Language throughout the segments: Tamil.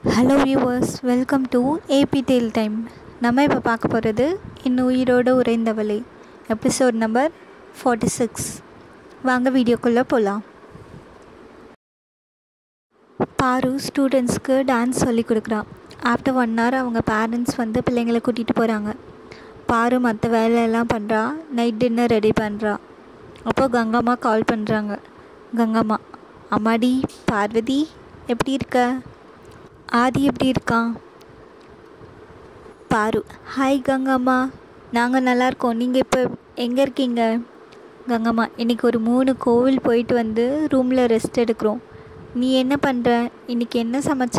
Hello viewers welcome to AB tale time நம்ம இப்போ பார்க்க போகிறது இன்னும் உயிரோடு உறைந்தவளை எபிசோட் நம்பர் ஃபார்ட்டி சிக்ஸ் வாங்க வீடியோக்குள்ளே போகலாம் பாரு ஸ்டூடெண்ட்ஸ்க்கு டான்ஸ் சொல்லி கொடுக்குறான் ஆஃப்டர் ஒன் ஹவர் அவங்க பேரண்ட்ஸ் வந்து பிள்ளைங்களை கூட்டிகிட்டு போகிறாங்க பாரு மற்ற வேலையெல்லாம் பண்ணுறா நைட் டின்னர் ரெடி பண்ணுறா அப்போ கங்கம்மா கால் பண்ணுறாங்க கங்கம்மா அம்மாடி பார்வதி எப்படி இருக்க ஆதி எப்படி இருக்கான் பாரு ஹாய் கங்கம்மா நாங்கள் நல்லா இருக்கோம் நீங்கள் இப்போ எங்கே இருக்கீங்க கங்கம்மா இன்றைக்கி ஒரு மூணு கோவில் போயிட்டு வந்து ரூமில் ரெஸ்ட் எடுக்கிறோம் நீ என்ன பண்ணுற இன்றைக்கி என்ன சமைச்ச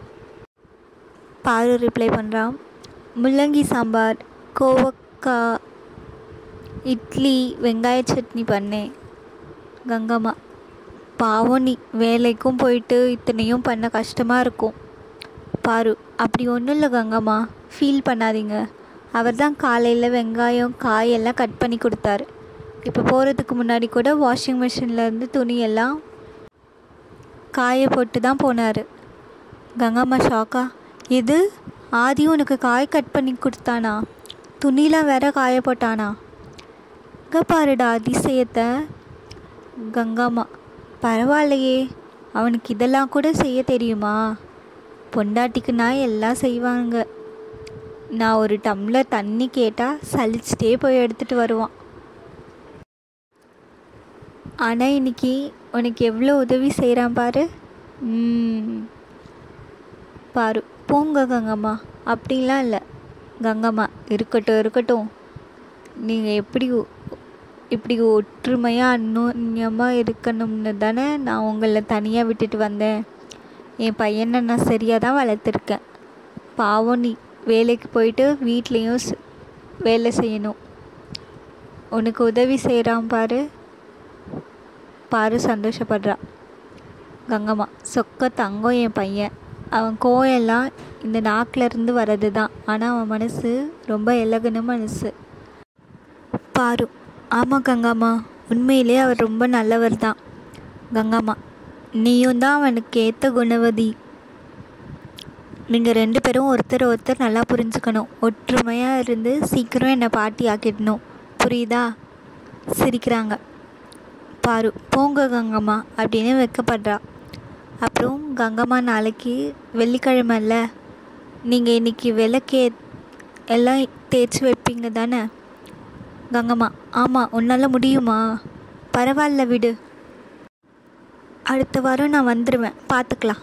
பாரு ரிப்ளை பண்ணுறான் முள்ளங்கி சாம்பார் கோவக்காய் இட்லி வெங்காய சட்னி பண்ணேன் கங்கம்மா பாவம் நீ வேலைக்கும் போயிட்டு இத்தனையும் பண்ண கஷ்டமாக இருக்கும் பாரு அப்படி ஒன்றும் இல்லை கங்கம்மா ஃபீல் பண்ணாதீங்க அவர் தான் காலையில் வெங்காயம் காயெல்லாம் கட் பண்ணி கொடுத்தாரு இப்போ போகிறதுக்கு முன்னாடி கூட வாஷிங் மிஷின்லேருந்து துணியெல்லாம் காய போட்டு தான் போனார் கங்கம்மா ஷாக்கா இது ஆதி உனக்கு காய் கட் பண்ணி கொடுத்தானா துணிலாம் வேற காய போட்டானா இங்கே பாருடா அதிசயத்தை கங்காம்மா பரவாயில்லையே அவனுக்கு இதெல்லாம் கூட செய்ய தெரியுமா பொண்டாட்டிக்குனா எல்லாம் செய்வாங்க நான் ஒரு டம்ளர் தண்ணி கேட்டால் சலிச்சிட்டே போய் எடுத்துகிட்டு வருவான் ஆனால் இன்னைக்கு உனக்கு எவ்வளோ உதவி செய்கிறான் பாரு ம். பாரு போங்க கங்கம்மா அப்படிலாம் இல்லை கங்கம்மா இருக்கட்டும் இருக்கட்டும் நீங்கள் எப்படி ஒ- இப்படி ஒற்றுமையாக அந்யோன்யமாக இருக்கணும்னு தானே நான் உங்களை தனியாக விட்டுட்டு வந்தேன் என் பையனை நான் சரியாக தான் வளர்த்துருக்கேன் பாவம் நீ வேலைக்கு போயிட்டு வீட்லேயும் ஸ்- வேலை செய்யணும் உனக்கு உதவி செய்கிறான் பாரு பாரு சந்தோஷப்படுறா கங்கம்மா சொக்க தங்கம் என் பையன் அவன் கோயெல்லாம் இந்த நாக்குல இருந்து வர்றது தான் ஆனால் அவன் மனசு ரொம்ப இலகுன மனசு பாரு ஆமாம் கங்காம்மா உண்மையிலே அவர் ரொம்ப நல்லவர் தான் கங்காம்மா நீயும் தான் அவனுக்கு ஏற்ற குணவதி நீங்கள் ரெண்டு பேரும் ஒருத்தர் ஒருத்தர் நல்லா புரிஞ்சுக்கணும் ஒற்றுமையாக இருந்து சீக்கிரம் என்னை பாட்டி ஆக்கிடணும் புரியுதா சிரிக்கிறாங்க பாரு போங்க கங்கம்மா அப்படின்னு வெக்கப்படுறா அப்புறம் கங்கம்மா நாளைக்கு வெள்ளிக்கிழமைல நீங்கள் இன்னைக்கு விளக்கே எல்லாம் தேய்ச்சி வைப்பீங்க தானே கங்கம்மா ஆமாம் உன்னால் முடியுமா பரவாயில்ல விடு அடுத்த வாரம் நான் வந்துடுவேன் பார்த்துக்கலாம்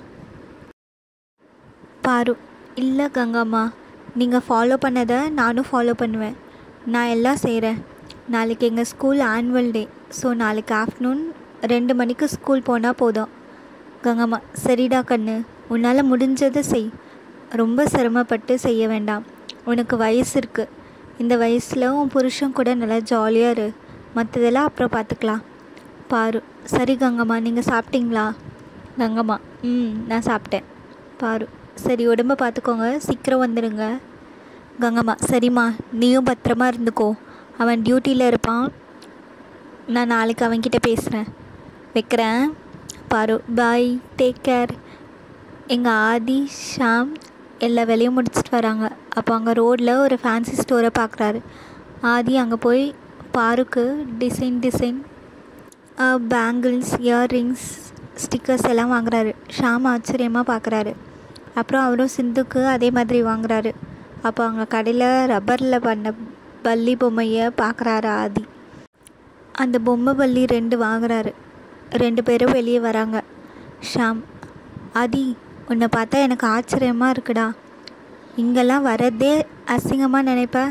பாரு இல்லை கங்கம்மா நீங்கள் ஃபாலோ பண்ணதை நானும் ஃபாலோ பண்ணுவேன் நான் எல்லாம் செய்கிறேன் நாளைக்கு எங்கள் ஸ்கூல் ஆனுவல் டே ஸோ நாளைக்கு ஆஃப்டர்நூன் ரெண்டு மணிக்கு ஸ்கூல் போனால் போதும் கங்கம்மா சரிடா கண்ணு உன்னால் முடிஞ்சதை செய் ரொம்ப சிரமப்பட்டு செய்ய வேண்டாம் உனக்கு வயசு இருக்குது இந்த வயசில் உன் புருஷன் கூட நல்லா ஜாலியாக இரு மற்றதெல்லாம் அப்புறம் பார்த்துக்கலாம் பாரு சரி கங்கம்மா நீங்கள் சாப்பிட்டீங்களா கங்கம்மா ம் நான் சாப்பிட்டேன் பாரு சரி உடம்ப பார்த்துக்கோங்க சீக்கிரம் வந்துடுங்க கங்கம்மா சரிம்மா நீயும் பத்திரமா இருந்துக்கோ அவன் டியூட்டியில் இருப்பான் நான் நாளைக்கு அவன்கிட்ட பேசுகிறேன் வைக்கிறேன் பாரு பாய் டேக் கேர் எங்கள் ஆதி ஷாம் எல்லா வேலையும் முடிச்சிட்டு வராங்க அப்போ அங்கே ரோட்டில் ஒரு ஃபேன்சி ஸ்டோரை பார்க்குறாரு ஆதி அங்கே போய் பாருக்கு design design bangles earrings stickers எல்லாம் வாங்குறாரு ஷாம் ஆச்சரியமாக பார்க்குறாரு அப்புறம் அவரும் சிந்துக்கு அதே மாதிரி வாங்குறாரு அப்போ அங்கே கடையில் ரப்பரில் பண்ண பல்லி பொம்மையை பார்க்குறாரு ஆதி அந்த பொம்மை பல்லி ரெண்டு வாங்குறாரு ரெண்டு பேரும் வெளியே வராங்க ஷாம் ஆதி உன்னை பார்த்தா எனக்கு ஆச்சரியமாக இருக்குடா இங்கெல்லாம் வரதே அசிங்கமாக நினைப்ப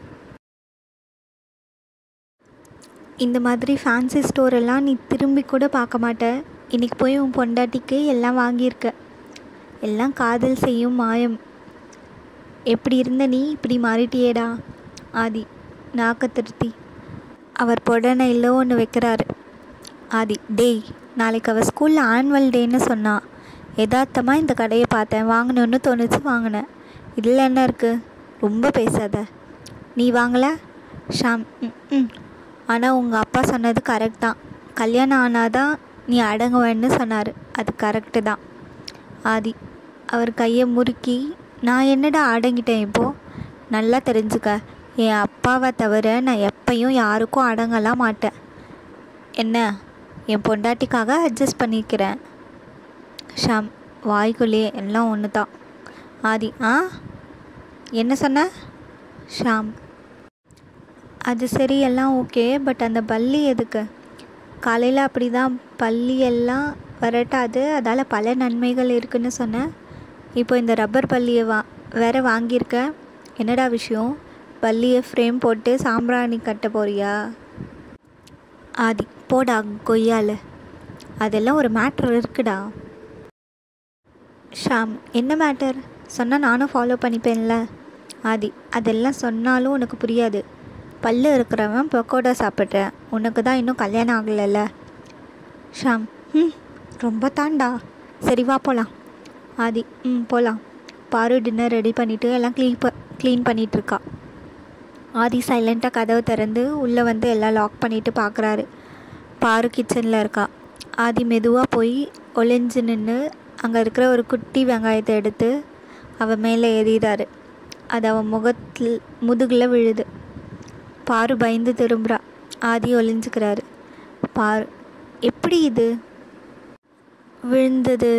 இந்த மாதிரி ஃபேன்சி ஸ்டோர் எல்லாம் நீ திரும்பி கூட பார்க்க மாட்ட இன்னைக்கு போய் உன் பொண்டாட்டிக்கு எல்லாம் வாங்கியிருக்க எல்லாம் காதல் செய்யும் மாயம் எப்படி இருந்த நீ இப்படி மாறிட்டியேடா ஆதி நாக்க திருத்தி அவர் பொடனையில் ஒன்று வைக்கிறாரு ஆதி டேய் நாளைக்கு அவள் ஸ்கூலில் ஆனுவல் டேன்னு சொன்னா யதார்த்தமாக இந்த கடையை பார்த்தேன் வாங்கணுன்னு தோணுச்சு வாங்கினேன் இதில் என்ன இருக்குது ரொம்ப பேசாத நீ வாங்கல ஷாம் ம் ம் ஆனால் உங்கள் அப்பா சொன்னது கரெக்ட் தான் கல்யாணம் ஆனாதான் நீ அடங்குவேன்னு சொன்னார் அது கரெக்டு தான் ஆதி அவர் கையை முறுக்கி நான் என்னடா அடங்கிட்டேன் இப்போது நல்லா தெரிஞ்சுக்க என் அப்பாவை தவிர நான் எப்பையும் யாருக்கும் அடங்கலாம் மாட்டேன் என்ன என் பொண்டாட்டிக்காக அட்ஜஸ்ட் பண்ணிக்கிறேன் ஷாம் வாய்க்குள்ளேயே எல்லாம் ஒன்று தான் ஆதி ஆ என்ன சொன்ன ஷாம் அது சரி எல்லாம் ஓகே பட் அந்த பல்லி எதுக்கு காலையில் அப்படி தான் பல்லி எல்லாம் வரட்டாது அதால் பல நன்மைகள் இருக்குன்னு சொன்னேன் இப்போ இந்த ரப்பர் பல்லியை வா வேற வாங்கியிருக்க என்னடா விஷயம் பல்லியை ஃப்ரேம் போட்டு சாம்பிராணி கட்ட போறியா ஆதி போடா கொய்யால் அதெல்லாம் ஒரு மேட்ரு இருக்குடா ஷாம் என்ன மேட்டர் சொன்னால் நானும் ஃபாலோ பண்ணிப்பேன்ல ஆதி அதெல்லாம் சொன்னாலும் உனக்கு புரியாது பல்லு இருக்கிறவன் பக்கோடா சாப்பிட்றேன் உனக்கு தான் இன்னும் கல்யாணம் ஆகலைல்ல ஷாம் ம் ரொம்ப தாண்டா சரி வா போகலாம் ஆதி ம் போகலாம் பாரு டின்னர் ரெடி பண்ணிவிட்டு எல்லாம் க்ளீன் ப க்ளீன் பண்ணிகிட்ருக்கா ஆதி சைலண்ட்டாக கதவை திறந்து உள்ளே வந்து எல்லாம் லாக் பண்ணிவிட்டு பார்க்குறாரு பாரு கிச்சனில் இருக்கா ஆதி மெதுவாக போய் ஒளிஞ்சு நின்று அங்கே இருக்கிற ஒரு குட்டி வெங்காயத்தை எடுத்து அவன் மேலே எறிகிறாரு அது அவன் முகத்தில் முதுகில் விழுது பாரு பயந்து திரும்புகிறா ஆதி ஒளிஞ்சுக்கிறாரு பாரு எப்படி இது விழுந்தது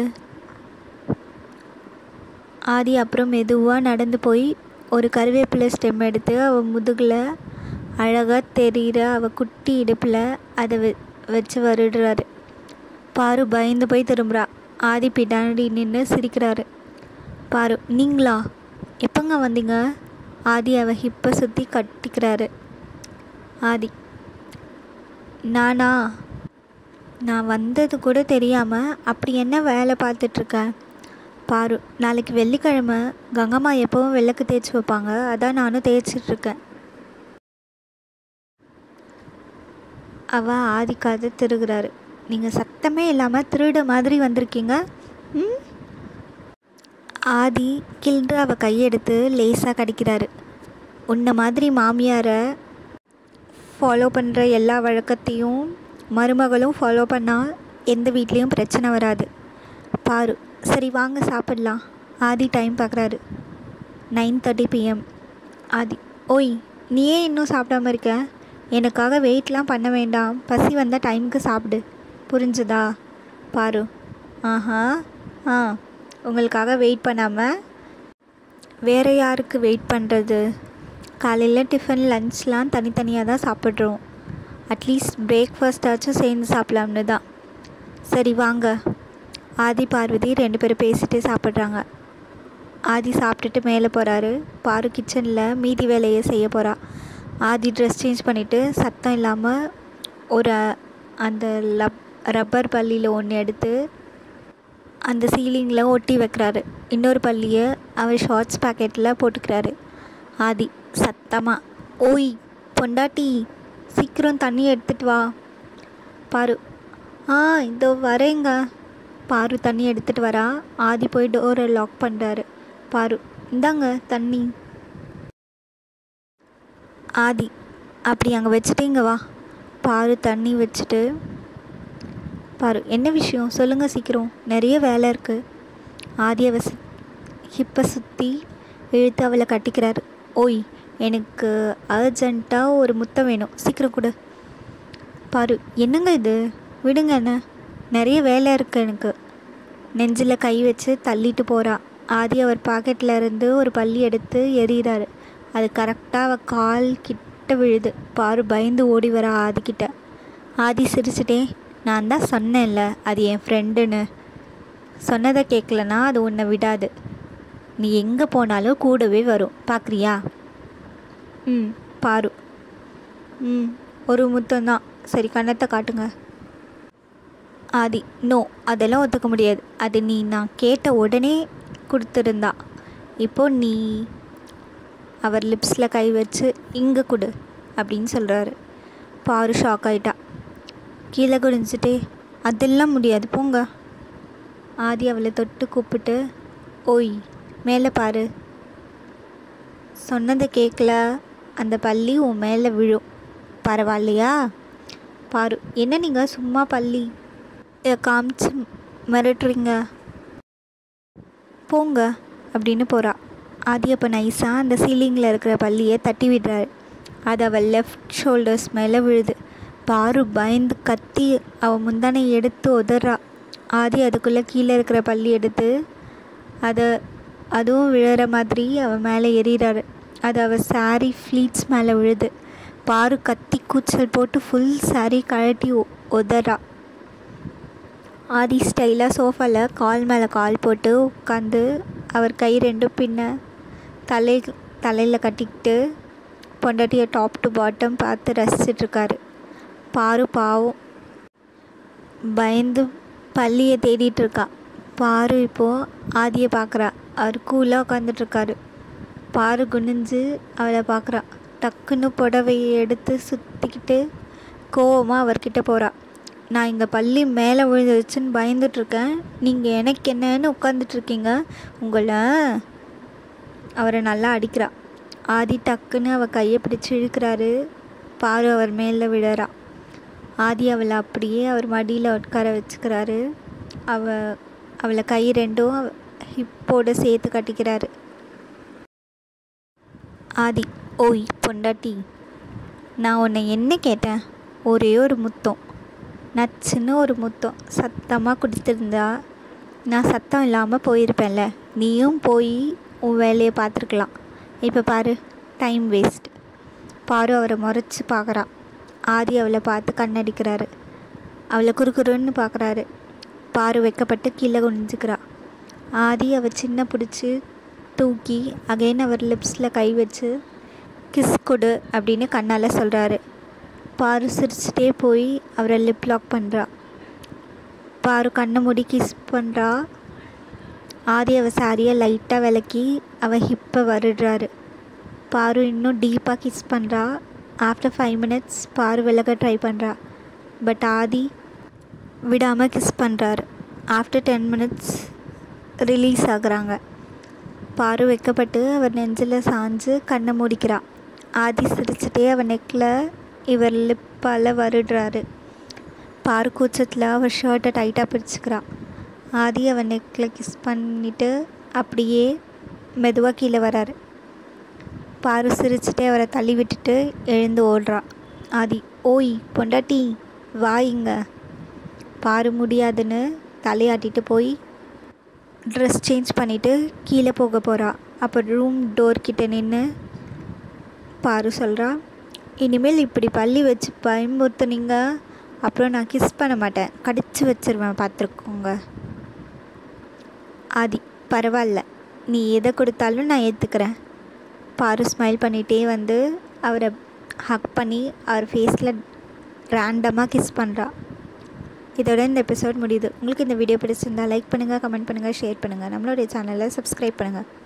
ஆதி அப்புறம் மெதுவாக நடந்து போய் ஒரு கருவேப்பிலை ஸ்டெம் எடுத்து அவள் முதுகில் அழகாக தெரிகிற அவள் குட்டி இடுப்பில் அதை வெ வச்சு வருடுறாரு பாரு பயந்து போய் திரும்புகிறா ஆதி பின்னாடி நின்று சிரிக்கிறாரு பாரு நீங்களா எப்போங்க வந்தீங்க ஆதி அவள் ஹிப்பை சுற்றி கட்டிக்கிறாரு ஆதி நானா நான் வந்தது கூட தெரியாமல் அப்படி என்ன வேலை பார்த்துட்ருக்க பாரு நாளைக்கு வெள்ளிக்கிழமை கங்கம்மா எப்போவும் விளக்கு தேய்ச்சி வைப்பாங்க அதான் நானும் தேய்ச்சிட்ருக்கேன் அவள் ஆதிக்காது திருகிறாரு நீங்கள் சத்தமே இல்லாமல் திருட மாதிரி வந்திருக்கீங்க ம் ஆதி கில்ற அவள் கையெடுத்து லேசாக கடிக்கிறாரு உன்னை மாதிரி மாமியாரை ஃபாலோ பண்ணுற எல்லா வழக்கத்தையும் மருமகளும் ஃபாலோ பண்ணால் எந்த வீட்லேயும் பிரச்சனை வராது பாரு சரி வாங்க சாப்பிடலாம் ஆதி டைம் பார்க்குறாரு நைன் தேர்ட்டி பிஎம் ஆதி ஓய் நீ ஏன் இன்னும் சாப்பிடாம இருக்க எனக்காக வெயிட்லாம் பண்ண வேண்டாம் பசி வந்தால் டைமுக்கு சாப்பிடு புரிஞ்சுதா பாரு ஆஹா ஆ உங்களுக்காக வெயிட் பண்ணாமல் வேறு யாருக்கு வெயிட் பண்ணுறது காலையில் டிஃபன் லஞ்ச்லாம் தனித்தனியாக தான் சாப்பிட்றோம் அட்லீஸ்ட் பிரேக்ஃபாஸ்ட்டாச்சும் சேர்ந்து சாப்பிட்லாம்னு தான் சரி வாங்க ஆதி பார்வதி ரெண்டு பேரும் பேசிகிட்டே சாப்பிட்றாங்க ஆதி சாப்பிட்டுட்டு மேலே போகிறாரு பாரு கிச்சனில் மீதி வேலையை செய்ய போகிறா ஆதி ட்ரெஸ் சேஞ்ச் பண்ணிவிட்டு சத்தம் இல்லாமல் ஒரு அந்த லப் ரப்பர் பல்லியில் ஒன்று எடுத்து அந்த சீலிங்கில் ஒட்டி வைக்கிறாரு இன்னொரு பள்ளியை அவர் ஷார்ட்ஸ் பாக்கெட்டில் போட்டுக்கிறாரு ஆதி சத்தமாக ஓய் பொண்டாட்டி சீக்கிரம் தண்ணி எடுத்துகிட்டு வா பாரு ஆ இதோ வரேங்க பாரு தண்ணி எடுத்துகிட்டு வரா ஆதி போய் டோரை லாக் பண்ணுறாரு பாரு இந்தாங்க தண்ணி ஆதி அப்படி அங்கே வச்சுட்டீங்க வா பாரு தண்ணி வச்சுட்டு பாரு என்ன விஷயம் சொல்லுங்கள் சீக்கிரம் நிறைய வேலை இருக்குது ஆதி அவ சு ஹிப்பை சுற்றி இழுத்து அவளை கட்டிக்கிறாரு ஓய் எனக்கு அர்ஜெண்ட்டாக ஒரு முத்தம் வேணும் சீக்கிரம் கொடு பாரு என்னங்க இது விடுங்க என்ன நிறைய வேலை இருக்குது எனக்கு நெஞ்சில் கை வச்சு தள்ளிட்டு போகிறா ஆதி அவர் பாக்கெட்டில் இருந்து ஒரு பள்ளி எடுத்து எறிகிறாரு அது கரெக்டாக அவள் கால் கிட்ட விழுது பாரு பயந்து ஓடி வரா ஆதிக்கிட்ட ஆதி சிரிச்சிட்டே நான் தான் சொன்னேன்ல அது என் ஃப்ரெண்டுன்னு சொன்னதை கேட்கலனா அது உன்னை விடாது நீ எங்கே போனாலும் கூடவே வரும் பார்க்குறியா ம் பாரு ம் ஒரு முத்தம்தான் சரி கண்ணத்தை காட்டுங்க ஆதி நோ அதெல்லாம் ஒத்துக்க முடியாது அது நீ நான் கேட்ட உடனே கொடுத்துருந்தா இப்போ நீ அவர் லிப்ஸில் கை வச்சு இங்கே கொடு அப்படின்னு சொல்கிறாரு பாரு ஷாக் ஆயிட்டா கீழே குடிஞ்சிட்டே அதெல்லாம் முடியாது போங்க ஆதி அவளை தொட்டு கூப்பிட்டு ஓய் மேலே பாரு சொன்னதை கேட்கல அந்த பள்ளி உன் மேலே விழும் பரவாயில்லையா பாரு என்ன நீங்கள் சும்மா பள்ளி இதை காமிச்சு மிரட்டுறீங்க போங்க அப்படின்னு போகிறா ஆதி அப்போ நைஸாக அந்த சீலிங்கில் இருக்கிற பள்ளியை தட்டி விடுறாரு அது அவள் லெஃப்ட் ஷோல்டர்ஸ் மேலே விழுது பாரு பயந்து கத்தி அவள் முந்தானை எடுத்து உதறா ஆதி அதுக்குள்ளே கீழே இருக்கிற பள்ளி எடுத்து அதை அதுவும் விழுற மாதிரி அவன் மேலே எறிகிறாரு அது அவள் சாரீ ஃப்ளீட்ஸ் மேலே விழுது பாரு கத்தி கூச்சல் போட்டு ஃபுல் சாரீ கழட்டி உதறா ஆதி ஸ்டைலாக சோஃபாவில் கால் மேலே கால் போட்டு உட்காந்து அவர் கை ரெண்டும் பின்ன தலை தலையில் கட்டிக்கிட்டு பொண்டாட்டியை டாப் டு பாட்டம் பார்த்து ரசிச்சிட்ருக்காரு பாரு பாவம் பயந்து பள்ளியை தேடிட்டுருக்கா பாரு இப்போது ஆதியை பார்க்குறா அவர் கூலாக உட்காந்துட்ருக்காரு பாரு குனிஞ்சு அவளை பார்க்குறா டக்குன்னு புடவையை எடுத்து சுற்றிக்கிட்டு கோவமாக அவர்கிட்ட போகிறா நான் இங்கே பள்ளி மேலே விழுந்துருச்சுன்னு பயந்துட்டுருக்கேன் நீங்கள் எனக்கு என்னன்னு உட்காந்துட்ருக்கீங்க உங்களை அவரை நல்லா அடிக்கிறா ஆதி டக்குன்னு அவள் கையை பிடிச்சி இழுக்கிறாரு பாரு அவர் மேலே விழறா ஆதி அவளை அப்படியே அவர் மடியில் உட்கார வச்சுக்கிறாரு அவ அவளை கை ரெண்டும் ஹிப்போடு சேர்த்து கட்டிக்கிறாரு ஆதி ஓய் பொண்டாட்டி நான் உன்னை என்ன கேட்டேன் ஒரே ஒரு முத்தம் நச்சுன்னு ஒரு முத்தம் சத்தமாக குடித்திருந்தா நான் சத்தம் இல்லாமல் போயிருப்பேன்ல நீயும் போய் உன் வேலையை பார்த்துருக்கலாம் இப்போ பாரு டைம் வேஸ்ட் பாரு அவரை முறைச்சி பார்க்குறா ஆதி அவளை பார்த்து கண்ணடிக்கிறாரு அவளை குறுக்குறுன்னு பார்க்குறாரு பாரு வைக்கப்பட்டு கீழே குனிஞ்சுக்கிறா ஆதி அவள் சின்ன பிடிச்சி தூக்கி அகைன் அவர் லிப்ஸில் கை வச்சு கிஸ் கொடு அப்படின்னு கண்ணால் சொல்கிறாரு பாரு சிரிச்சிட்டே போய் அவரை லிப் லாக் பண்ணுறா பாரு கண்ணை மூடி கிஸ் பண்ணுறா ஆதி அவள் சாரியை லைட்டாக விளக்கி அவள் ஹிப்பை வருடுறாரு பாரு இன்னும் டீப்பாக கிஸ் பண்ணுறா ஆஃப்டர் ஃபைவ் மினிட்ஸ் பாரு விலக ட்ரை பண்ணுறா பட் ஆதி விடாமல் கிஸ் பண்ணுறாரு ஆஃப்டர் டென் மினிட்ஸ் ரிலீஸ் ஆகுறாங்க பாரு வைக்கப்பட்டு அவர் நெஞ்சில் சாஞ்சு கண்ணை மூடிக்கிறா ஆதி சிரிச்சிட்டே அவன் நெக்கில் இவர் லிப்பால் வருடுறாரு பாரு கூச்சத்தில் அவர் ஷர்ட்டை டைட்டாக பிடிச்சிக்கிறா ஆதி அவன் நெக்கில் கிஸ் பண்ணிவிட்டு அப்படியே மெதுவாக கீழே வராரு பாரு சிரிச்சிட்டே அவரை தள்ளி விட்டுட்டு எழுந்து ஓடுறா ஆதி ஓய் பொண்டாட்டி வாயிங்க பாரு முடியாதுன்னு தலையாட்டிட்டு போய் ட்ரெஸ் சேஞ்ச் பண்ணிவிட்டு கீழே போக போகிறா அப்போ ரூம் டோர் கிட்ட நின்று பாரு சொல்கிறா இனிமேல் இப்படி பள்ளி வச்சு பயமுறுத்துனீங்க அப்புறம் நான் கிஸ் பண்ண மாட்டேன் கடிச்சு வச்சிருவேன் பார்த்துருக்கோங்க ஆதி பரவாயில்ல நீ எதை கொடுத்தாலும் நான் ஏற்றுக்கிறேன் பாரு ஸ்மைல் பண்ணிகிட்டே வந்து அவரை ஹக் பண்ணி அவர் ஃபேஸில் ரேண்டமாக கிஸ் பண்ணுறா இதோட இந்த எபிசோட் முடியுது உங்களுக்கு இந்த வீடியோ பிடிச்சிருந்தா லைக் பண்ணுங்கள் கமெண்ட் பண்ணுங்கள் ஷேர் பண்ணுங்கள் நம்மளுடைய சேனலை சப்ஸ்கிரைப் பண்ணுங்கள்